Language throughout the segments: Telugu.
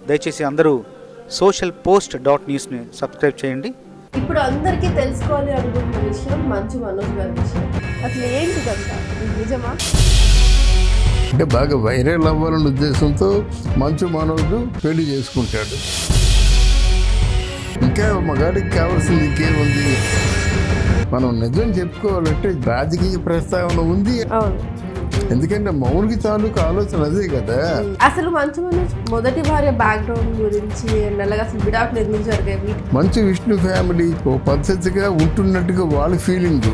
దయచేసి అందరూ సోషల్ పోస్ట్ డాట్ న్యూస్ని సబ్స్క్రైబ్ చేయండి ఇప్పుడు అందరికీ తెలుసుకోవాలి అనుకుంటున్న విషయం మంచు మనోజ్ గారి విషయం అసలు ఏంటిదంతా ఇది నిజమా అంటే బాగా వైరల్ అవ్వాలనే ఉద్దేశంతో మంచు మనోజు పెళ్లి చేసుకుంటాడు ఇంకా మగాడికి కావాల్సింది ఇంకేముంది మనం నిజం చెప్పుకోవాలంటే రాజకీయ ప్రస్తావన ఉంది అవును ఎందుకంటే మౌలిక తాలూకు ఆలోచన అదే కదా అసలు మంచు మనోజ్ మొదటి భార్య బ్యాక్గ్రౌండ్ గురించి and అలాగే అసలు విడాకులు ఎందుకు జరిగాయి వీటి మంచు విష్ణు ఫ్యామిలీ ఓ పద్ధతిగా ఉంటున్నట్టుగా వాళ్ళ ఫీలింగ్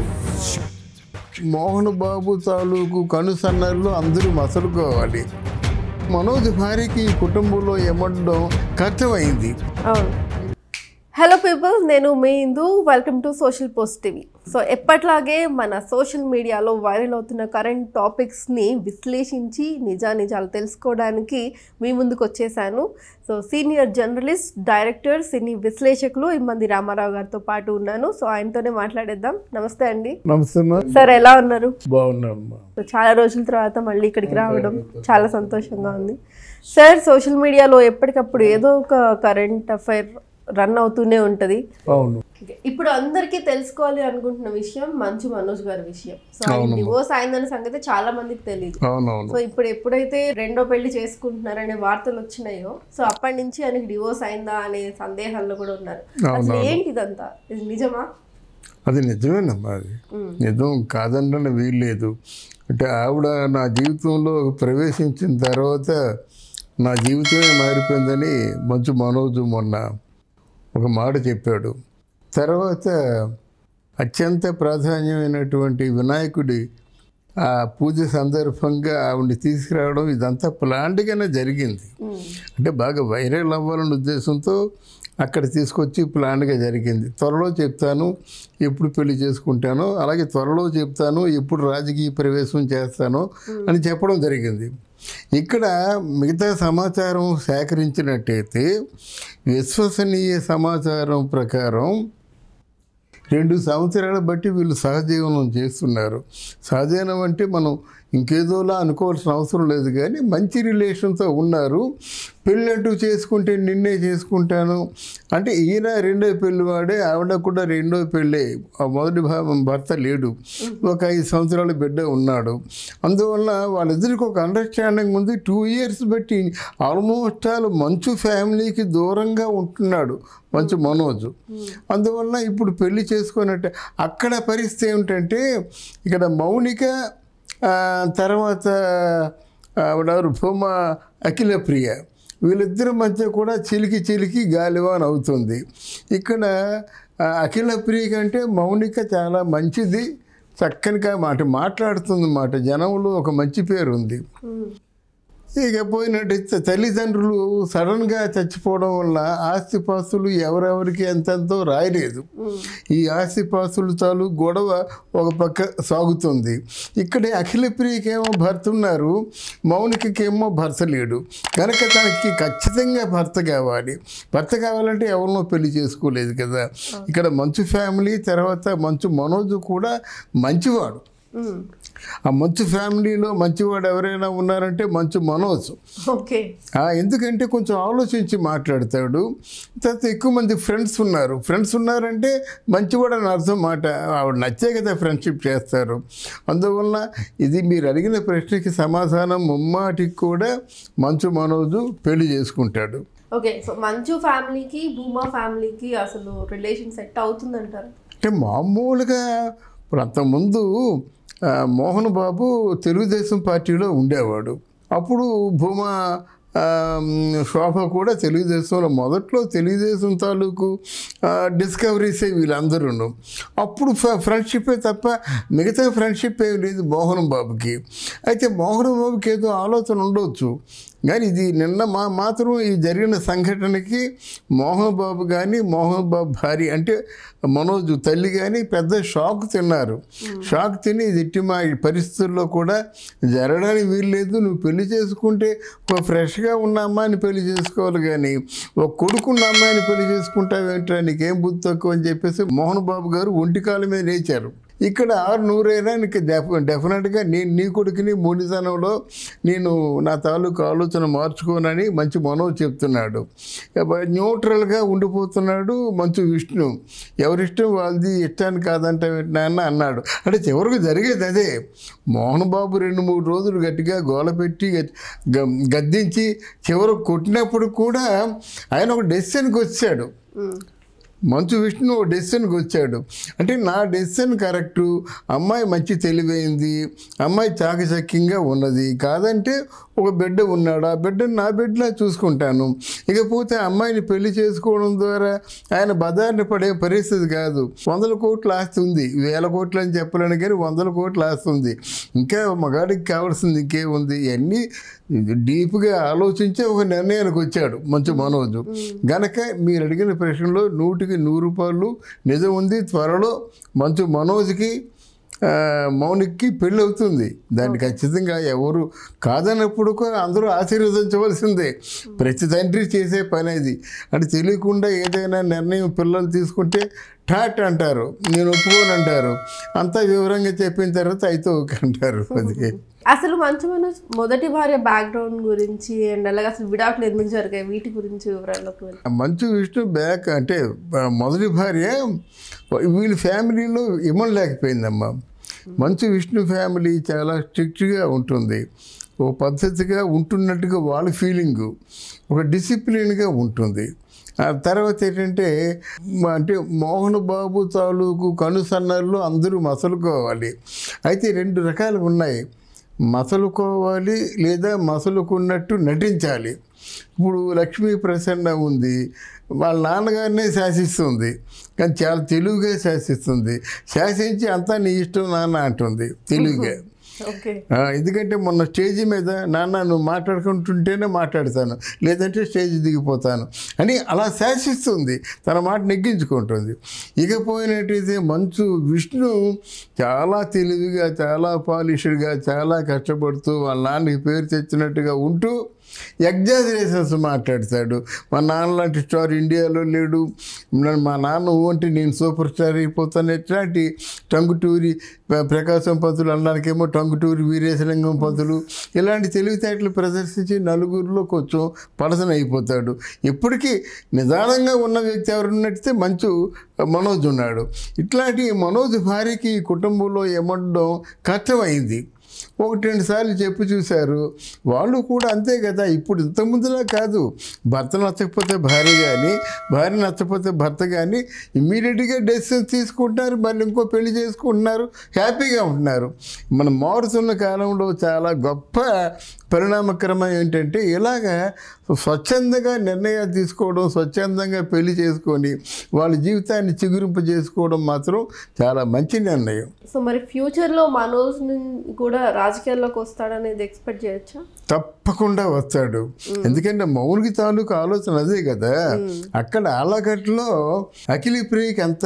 మోహన్ బాబు తాలూకు కనుసన్నల్లో అందరూ మసలుకోవాలి మనోజ్ భార్యకి ఈ కుటుంబంలో ఏమండడం కష్టమైంది అవును హలో పీపుల్ నేను మీ Indu welcome to social post TV so ఎప్పట్లాగే మన సోషల్ మీడియాలో వైరల్ అవుతున్న కరెంట్ టాపిక్స్ని విశ్లేషించి నిజానిజాలు తెలుసుకోవడానికి మీ ముందుకు వచ్చేసాను so senior journalist director cine విశ్లేషకులు ఇమ్మంది రామారావు గారితో పాటు ఉన్నాను సో ఆయనతోనే మాట్లాడేద్దాం నమస్తే అండి నమస్తే అమ్మా. సార్ ఎలా ఉన్నారు బాగున్నామ్మా సో చాలా రోజుల తర్వాత మళ్ళీ ఇక్కడికి రావడం చాలా సంతోషంగా ఉంది సార్ సోషల్ మీడియాలో ఎప్పటికప్పుడు ఏదో ఒక కరెంట్ అఫైర్ రన్ అవుతూనే ఉంటుంది అవును ఇప్పుడు అందరికీ తెలుసుకోవాలి అనుకుంటున్న విషయం మంచు మనోజ్ గారి విషయం సో ఆయన డివోర్స్ అయిందన్న సంగతి చాలా మందికి తెలియదు అవునవును సో ఇప్పుడు ఎప్పుడైతే రెండో పెళ్లి చేసుకుంటున్నారనే వార్తలు వచ్చినాయో సో అప్పటి నుంచి ఆయనకి డివోర్స్ అయిందా అనే సందేహాల్లో కూడా ఉన్నారు అసలు ఏంటి ఇదంతా ఇది నిజమా అది నిజమేనమ్మా అది మ్మ్. నిజం కాదనని వీల్లేదు అంటే ఆవిడ నా జీవితంలో ప్రవేశించిన తర్వాత నా జీవితమే మారిపోయిందని మంచు మనోజు మొన్న ఒక మాట చెప్పాడు తర్వాత అత్యంత ప్రాధాన్యమైనటువంటి వినాయకుడి ఆ పూజ సందర్భంగా ఆవిడని తీసుకురావడం ఇదంతా ప్లాంట్గానే జరిగింది మ్మ్. అంటే బాగా వైరల్ అవ్వాలనే ఉద్దేశంతో అక్కడ తీసుకొచ్చి ప్లాన్గా జరిగింది త్వరలో చెప్తాను ఎప్పుడు పెళ్లి చేసుకుంటానో అలాగే త్వరలో చెప్తాను ఎప్పుడు రాజకీయ ప్రవేశం చేస్తానో అని చెప్పడం జరిగింది ఇక్కడ మిగతా సమాచారం సేకరించినట్టయితే విశ్వసనీయ సమాచారం ప్రకారం రెండు సంవత్సరాల బట్టి వీళ్ళు సహజీవనం చేస్తున్నారు సహజీవనం అంటే మనం ఇంకేదోలా అనుకోవాల్సిన అవసరం లేదు కానీ మంచి రిలేషన్తో ఉన్నారు పెళ్ళంటూ చేసుకుంటే నిన్నే చేసుకుంటాను అంటే ఈయన రెండో పెళ్లి వాడే ఆవిడ కూడా రెండో పెళ్ళే ఆ మొదటి భా- భర్త లేడు ఒక ఐదు సంవత్సరాల బిడ్డ ఉన్నాడు అందువల్ల వాళ్ళిద్దరికి ఒక అండర్స్టాండింగ్ ఉంది టూ ఇయర్స్ బట్టి ఆల్మోస్ట్ ఆల్ మంచు ఫ్యామిలీకి దూరంగా ఉంటున్నాడు మంచు మనోజ్ అందువల్ల ఇప్పుడు పెళ్లి చేసుకున్నట్టే అక్కడ పరిస్థితి ఏమిటంటే ఇక్కడ మౌనిక ఆ, తర్వాత ఆవిడెవరు భూమ అఖిల ప్రియ వీళ్ళిద్దరి మధ్య కూడా చిలికి చిలికి గాలివాన్ అవుతుంది ఇక్కడ ఆ, అఖిల ప్రియ కంటే మౌనిక చాలా మంచిది చక్కనిగా మాట మాట్లాడుతుంది మాట జనంలో ఒక మంచి పేరు ఉంది మ్మ్. ఇక పోయినట్టయితే తల్లిదండ్రులు సడన్గా చచ్చిపోవడం వల్ల ఆస్తిపాస్తులు ఎవరెవరికి ఎంతెంతో రాయలేదు ఈ ఆస్తిపాస్తులు చాలు గొడవ ఒక పక్క సాగుతుంది ఇక్కడే అఖిలప్రియకేమో భర్త ఉన్నారు మౌనికకేమో భర్త లేడు కనుక తనకి ఖచ్చితంగా భర్త కావాలి భర్త కావాలంటే ఎవరినో పెళ్లి చేసుకోలేదు కదా ఇక్కడ మంచు ఫ్యామిలీ తర్వాత మంచు మనోజ్ కూడా మంచివాడు మ్మ్. ఆ మంచు ఫ్యామిలీలో మంచివాడు ఎవరైనా ఉన్నారంటే మంచు మనోజ్ ఓకే ఆ, ఎందుకంటే కొంచెం ఆలోచించి మాట్లాడతాడు తర్వాత ఎక్కువ మంది ఫ్రెండ్స్ ఉన్నారు ఫ్రెండ్స్ ఉన్నారంటే మంచివాడు అని అర్థం మాట ఆవిడ నచ్చే కదా ఫ్రెండ్షిప్ చేస్తారు అందువల్ల ఇది మీరు అడిగిన ప్రశ్నకి సమాధానం ముమ్మాటికి కూడా మంచు మనోజు పెళ్లి చేసుకుంటాడు ఓకే సో మంచు ఫ్యామిలీకి భూమా ఫ్యామిలీకి అసలు రిలేషన్ సెట్ అవుతుందంటారు అంటే మామూలుగా ఇప్పుడు అంతకుముందు ఆ, మోహన్ బాబు తెలుగుదేశం పార్టీలో ఉండేవాడు అప్పుడు భూమా ఆ, శోభ కూడా తెలుగుదేశంలో మొదట్లో తెలుగుదేశం తాలూకు ఆ, డిస్కవరీసే వీళ్ళందరూ అప్పుడు ఫ- ఫ్రెండ్షిప్పే తప్ప మిగతా ఫ్రెండ్షిప్ ఏం లేదు మోహన్ బాబుకి అయితే మోహన్ బాబుకి ఏదో ఆలోచన ఉండవచ్చు కానీ ఇది నిన్న మా మాత్రం ఈ జరిగిన సంఘటనకి మోహన్ బాబు కానీ మోహన్ బాబు భార్య అంటే మనోజ్ తల్లి కానీ పెద్ద షాక్ తిన్నారు షాక్ తిని ఇది ఇట్టి మా ఈ పరిస్థితుల్లో కూడా జరగడానికి వీల్లేదు నువ్వు పెళ్లి చేసుకుంటే ఒక ఫ్రెష్గా ఉన్న అమ్మాయిని పెళ్లి చేసుకోవాలి కానీ ఒక కొడుకున్న అమ్మాయిని పెళ్లి చేసుకుంటావేంట్రా నీకేం బుద్ధి తక్కువ అని చెప్పేసి మోహన్ బాబు గారు ఒంటి కాళ్ళ మీద లేచారు ఇక్కడ ఆరు నూరైనా నీకు డెఫ డెఫినెట్గా నేను నీ కొడుకుని మూడితనంలో నేను నా తాలూకు ఆలోచన మార్చుకోనని మంచి మనో చెప్తున్నాడు ఇక న్యూట్రల్గా ఉండిపోతున్నాడు మంచు విష్ణు ఎవరిష్టం వాళ్ళది ఇష్టాన్ని కాదంటే నాన్న అన్నాడు అంటే చివరికి జరిగేది అదే మోహన్ బాబు రెండు మూడు రోజులు గట్టిగా గోల పెట్టి గ- గద్దించి చివరికి కొట్టినప్పుడు కూడా ఆయన ఒక డెసిషన్కి వచ్చాడు ఉమ్. మంచు విష్ణు ఓ డెసిషన్కి వచ్చాడు అంటే నా డెసిషన్ కరెక్టు అమ్మాయి మంచి తెలివైంది అమ్మాయి చాకచక్యంగా ఉన్నది కాదంటే ఒక బిడ్డ ఉన్నాడు ఆ బిడ్డను నా బిడ్డలా చూసుకుంటాను ఇకపోతే అమ్మాయిని పెళ్లి చేసుకోవడం ద్వారా ఆయన బజార్ని పడే పరిస్థితి కాదు వందల కోట్ల ఆస్తి ఉంది వేల కోట్లు అని చెప్పలేను కానీ వందల కోట్ల ఆస్తి ఉంది ఇంకా మగాడికి కావాల్సింది ఇంకేముంది ఇవన్నీ డీప్గా ఆలోచించే ఒక నిర్ణయానికి వచ్చాడు మంచు మనోజు గనక మీరు అడిగిన ప్రశ్నలో నూటికి నూరు రూపాయలు నిజం ఉంది త్వరలో మంచు మనోజ్కి ఆ, మౌనిక్కి పెళ్ళి అవుతుంది దాన్ని ఖచ్చితంగా ఎవరు కాదన్నప్పుడు కూడా అందరూ ఆశీర్వదించవలసిందే ప్రతి తండ్రి చేసే పని అది అంటే తెలియకుండా ఏదైనా నిర్ణయం పిల్లలు తీసుకుంటే ఠాట్ అంటారు నేను ఒప్పుకోను అంటారు అంతా వివరంగా చెప్పిన తర్వాత అయితే ఓకే అంటారు అది అసలు మంచు మనోజ్ మొదటి భార్య బ్యాక్గ్రౌండ్ గురించి అండ్ అలాగే అసలు విడాకులు ఎందుకు జరిగాయి వీటి గురించి వివరాల్లోకి వెళ్ళి మంచు విష్ణు బ్యాక్ అంటే ఆ, మొదటి భార్య వీళ్ళ ఫ్యామిలీలో ఇమ్మలేకపోయిందమ్మా మంచు విష్ణు ఫ్యామిలీ చాలా స్ట్రిక్ట్గా ఉంటుంది ఓ పద్ధతిగా ఉంటున్నట్టుగా వాళ్ళ ఫీలింగు ఒక డిసిప్లిన్గా ఉంటుంది ఆ తర్వాత ఏంటంటే మ- అంటే మోహన్ బాబు తాలూకు కనుసన్నల్లో అందరూ మసలుకోవాలి అయితే రెండు రకాలు ఉన్నాయి మసలుకోవాలి లేదా మసలుకున్నట్టు నటించాలి ఇప్పుడు లక్ష్మీ ప్రసన్న ఉంది వాళ్ళ నాన్నగారినే శాసిస్తుంది కానీ చాలా తెలుగుగా శాసిస్తుంది శాసించి అంతా నీ ఇష్టం నాన్న అంటుంది తెలుగుగా ఓకే ఆ, ఎందుకంటే మొన్న స్టేజ్ మీద నాన్న నువ్వు మాట్లాడుకుంటుంటేనే మాట్లాడతాను లేదంటే స్టేజ్ దిగిపోతాను అని అలా శాసిస్తుంది తన మాట నెగ్గించుకుంటుంది ఇకపోయినట్టయితే మంచు విష్ణు చాలా తెలివిగా చాలా పాలిష్డ్గా చాలా కష్టపడుతూ వాళ్ళ నాన్నకి పేరు తెచ్చినట్టుగా ఉంటూ ఎగ్జాజరేషన్స్ మాట్లాడతాడు మా నాన్న లాంటి స్టార్ ఇండియాలో లేడు నా- మా నాన్న ఊ అంటే నేను సూపర్ స్టార్ అయిపోతాను ఎట్లాంటి టంగుటూరి ప్ర- ప్రకాశం పంతులు అనడానికేమో టంగుటూరి వీరేశలింగం పంతులు ఇలాంటి తెలివితేటలు ప్రదర్శించి నలుగురిలో కొంచెం పలసన అయిపోతాడు ఇప్పటికీ నిదానంగా ఉన్న వ్యక్తి ఎవరున్నట్టే మంచు మనోజ్ ఉన్నాడు ఇట్లాంటి మనోజ్ భార్యకి ఈ కుటుంబంలో ఎమ్మడం కష్టమైంది ఒకటి రెండు సార్లు చెప్పి చూశారు వాళ్ళు కూడా అంతే కదా ఇప్పుడు ఇంతకుముందులా కాదు భర్త నచ్చకపోతే భార్య కానీ భార్య నచ్చకపోతే భర్త కానీ ఇమ్మీడియట్గా డెసిషన్ తీసుకుంటున్నారు మళ్ళీ ఇంకో పెళ్లి చేసుకుంటున్నారు హ్యాపీగా ఉంటున్నారు మనం మారుతున్న కాలంలో చాలా గొప్ప పరిణామక్రమం ఏంటంటే ఇలాగా స్వచ్ఛందంగా నిర్ణయాలు తీసుకోవడం స్వచ్ఛందంగా పెళ్లి చేసుకొని వాళ్ళ జీవితాన్ని చిగురింపు చేసుకోవడం మాత్రం చాలా మంచి నిర్ణయం సో మరి ఫ్యూచర్లో మనోజ్ ని- కూడా రాజకీయాల్లోకి వస్తాడనేది ఎక్స్పెక్ట్ చేయొచ్చా తప్పకుండా వస్తాడు ఎందుకంటే మౌనికి తాలూకు ఆలోచన అదే కదా అక్కడ ఆలగట్లో అఖిలి ప్రియకి అంత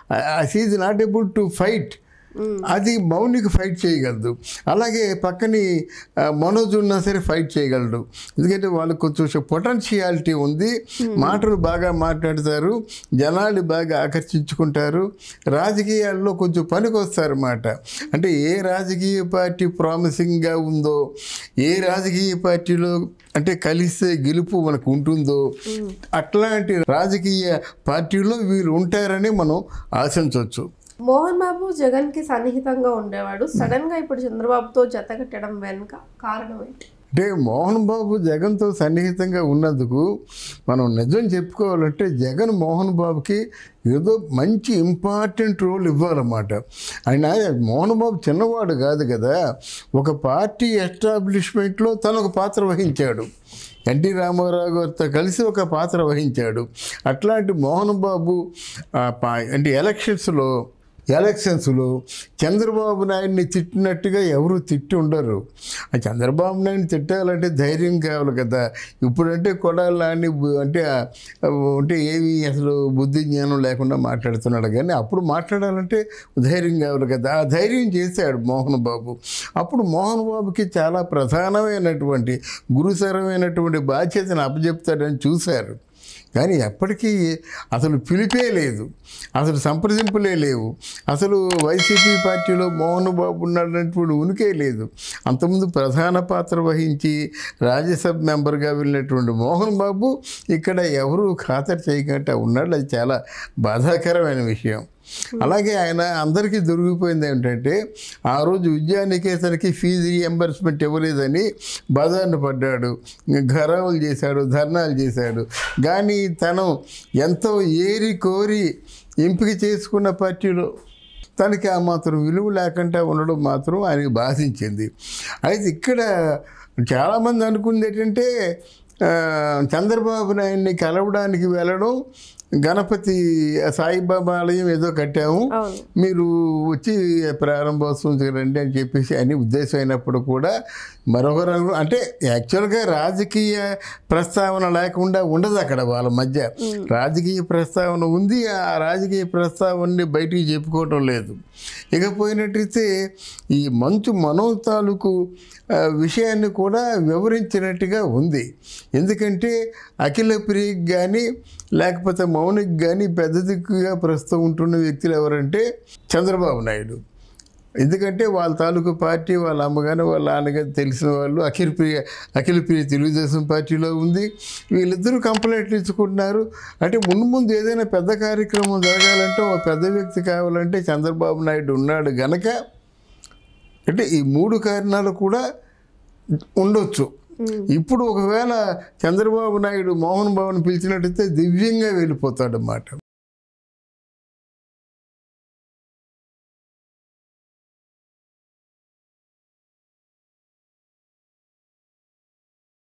she's not able to fight అది మౌనికి ఫైట్ చేయగలదు అలాగే పక్కని ఆ, మనోజ్ ఉన్నా సరే ఫైట్ చేయగలడు ఎందుకంటే వాళ్ళకి కొంచెం పొటెన్షియాలిటీ ఉంది మాటలు బాగా మాట్లాడతారు జనాలు బాగా ఆకర్షించుకుంటారు రాజకీయాల్లో కొంచెం పనికొస్తారన్నమాట అంటే ఏ రాజకీయ పార్టీ ప్రామిసింగ్గా ఉందో ఏ రాజకీయ పార్టీలో అంటే కలిసే గెలుపు మనకు ఉంటుందో అట్లాంటి రాజకీయ పార్టీలో వీళ్ళు ఉంటారని మనం ఆశించవచ్చు మోహన్ బాబు జగన్ కి సన్నిహితంగా ఉండేవాడు సడన్ గా ఇప్పుడు చంద్రబాబుతో జత కట్టడం వెనుక కారణం ఏంటి అంటే మోహన్ బాబు జగన్తో సన్నిహితంగా ఉన్నందుకు మనం నిజం చెప్పుకోవాలంటే జగన్ మోహన్ బాబుకి ఏదో మంచి ఇంపార్టెంట్ రోల్ ఇవ్వాలన్నమాట ఆయన మోహన్ బాబు చిన్నవాడు కాదు కదా ఒక పార్టీ ఎస్టాబ్లిష్మెంట్లో తను ఒక పాత్ర వహించాడు ఎన్టీ రామారావు గారితో కలిసి ఒక పాత్ర వహించాడు అట్లాంటి మోహన్ బాబు ఆ, పా- అంటే ఎలక్షన్స్లో ఎలక్షన్స్లో చంద్రబాబు నాయుడిని తిట్టినట్టుగా ఎవరు తిట్టి ఉండరు ఆ చంద్రబాబు నాయుడిని తిట్టాలంటే ధైర్యం కావాలి కదా ఇప్పుడంటే కొడాలని అంటే ఆ, అంటే ఏమి అసలు బుద్ధి జ్ఞానం లేకుండా మాట్లాడుతున్నాడు కానీ అప్పుడు మాట్లాడాలంటే ధైర్యం కావాలి కదా ఆ ధైర్యం చేశాడు మోహన్ బాబు అప్పుడు మోహన్ బాబుకి చాలా ప్రధానమైనటువంటి గురుతరమైనటువంటి బాధ్యతను అప్పచెప్తాడని చూశారు కానీ ఎప్పటికీ అసలు పిలిపే లేదు అసలు సంప్రదింపులే లేవు అసలు వైసీపీ పార్టీలో మోహన్ బాబు ఉన్నటువంటి ఉనికే లేదు అంతకుముందు ప్రధాన పాత్ర వహించి రాజ్యసభ మెంబర్గా వెళ్ళినటువంటి మోహన్ బాబు ఇక్కడ ఎవరు ఖాతరు చేయకుండా ఉన్నాడు అది చాలా బాధాకరమైన విషయం అలాగే ఆయన అందరికీ దొరికిపోయింది ఏంటంటే ఆ రోజు విద్యానికేతనికి ఫీజు రీఎంబర్స్మెంట్ ఇవ్వలేదని బజార్ను పడ్డాడు ఘరావులు చేశాడు ధర్నాలు చేశాడు కానీ తను ఎంతో ఏరి కోరి ఎంపిక చేసుకున్న పార్టీలో తనకి ఆ మాత్రం విలువ లేకుండా ఉండడం మాత్రం ఆయనకి బాధించింది అయితే ఇక్కడ చాలామంది అనుకుంది ఏంటంటే ఆ, చంద్రబాబు నాయుడిని కలవడానికి వెళ్ళడం గణపతి సాయిబాబా ఆలయం ఏదో కట్టాము అవును మీరు వచ్చి ప్రారంభోత్సవం రండి అని చెప్పేసి అని ఉద్దేశం అయినప్పుడు కూడా మరొక రంగు అంటే యాక్చువల్గా రాజకీయ ప్రస్తావన లేకుండా ఉండదు అక్కడ వాళ్ళ మధ్య రాజకీయ ప్రస్తావన ఉంది ఆ రాజకీయ ప్రస్తావనని బయటికి చెప్పుకోవటం లేదు ఇకపోయినట్టయితే ఈ మంచు మనో తాలూకు ఆ, విషయాన్ని కూడా వివరించినట్టుగా ఉంది ఎందుకంటే అఖిల ప్రియకి కానీ లేకపోతే మౌనికి కానీ పెద్ద దిక్కుగా ప్రస్తుతం ఉంటున్న వ్యక్తులు ఎవరంటే చంద్రబాబు నాయుడు ఎందుకంటే వాళ్ళ తాలూకు పార్టీ వాళ్ళ అమ్మగాని వాళ్ళ నాన్నగారు తెలిసిన వాళ్ళు అఖిల ప్రియ అఖిల ప్రియ తెలుగుదేశం పార్టీలో ఉంది వీళ్ళిద్దరూ కంప్లైంట్లు ఇచ్చుకుంటున్నారు అంటే ముందు ముందు ఏదైనా పెద్ద కార్యక్రమం జరగాలంటే ఒక పెద్ద వ్యక్తి కావాలంటే చంద్రబాబు నాయుడు ఉన్నాడు గనక అంటే ఈ మూడు కారణాలు కూడా ఉండొచ్చు ఇప్పుడు ఒకవేళ చంద్రబాబు నాయుడు మోహన్ బాబుని పిలిచినట్టయితే దివ్యంగా వెళ్ళిపోతాడు అన్నమాట